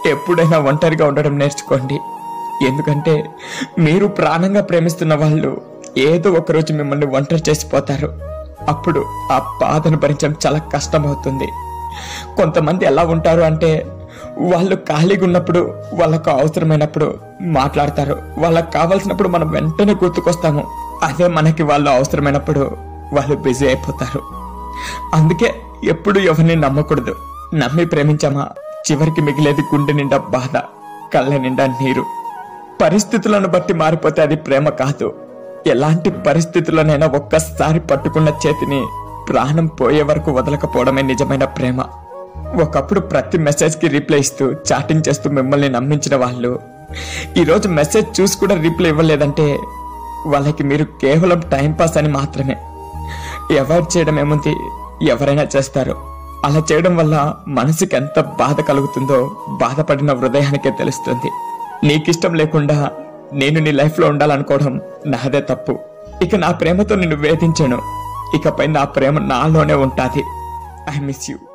ఎప్పుడైనా ఒంటరిగా ఉండడం నేర్చుకోండి ఎందుకంటే మీరు ప్రాణంగా ప్రేమిస్తున్న వాళ్ళు ఏదో ఒకరోజు మిమ్మల్ని ఒంటరి చేసిపోతారు అప్పుడు ఆ బాధను భరించడం చాలా కష్టమవుతుంది కొంతమంది ఎలా ఉంటారు అంటే వాళ్ళు ఖాళీగా ఉన్నప్పుడు వాళ్ళకు అవసరమైనప్పుడు మాట్లాడతారు వాళ్ళకి కావాల్సినప్పుడు మనం వెంటనే గుర్తుకొస్తాము అదే మనకి వాళ్ళు అవసరమైనప్పుడు వాళ్ళు బిజీ అయిపోతారు అందుకే ఎప్పుడు ఎవరిని నమ్మకూడదు నమ్మి ప్రేమించామా చివరికి మిగిలేది గుండె నిండా బాధ కళ్ళ నిండా నీరు పరిస్థితులను బట్టి మారిపోతే అది ప్రేమ కాదు ఎలాంటి పరిస్థితుల్లోనైనా ఒక్కసారి పట్టుకున్న చేతిని ప్రాణం పోయే వరకు వదలకపోవడమే నిజమైన ప్రేమ ఒకప్పుడు ప్రతి మెసేజ్ కి రిప్లై ఇస్తూ చాటింగ్ చేస్తూ మిమ్మల్ని నమ్మించిన వాళ్ళు ఈరోజు మెసేజ్ చూసి కూడా రిప్లై ఇవ్వలేదంటే వాళ్ళకి మీరు కేవలం టైం పాస్ అని మాత్రమే అవాయిడ్ చేయడం ఏముంది ఎవరైనా చేస్తారు అలా చేయడం వల్ల మనసుకి ఎంత బాధ కలుగుతుందో బాధపడిన హృదయానికే తెలుస్తుంది నీకిష్టం లేకుండా నేను నీ లైఫ్ లో ఉండాలనుకోవడం నాదే తప్పు ఇక నా ప్రేమతో నిన్ను వేధించాను ఇకపై నా ప్రేమ నాలోనే ఉంటాది ఐ మిస్ యూ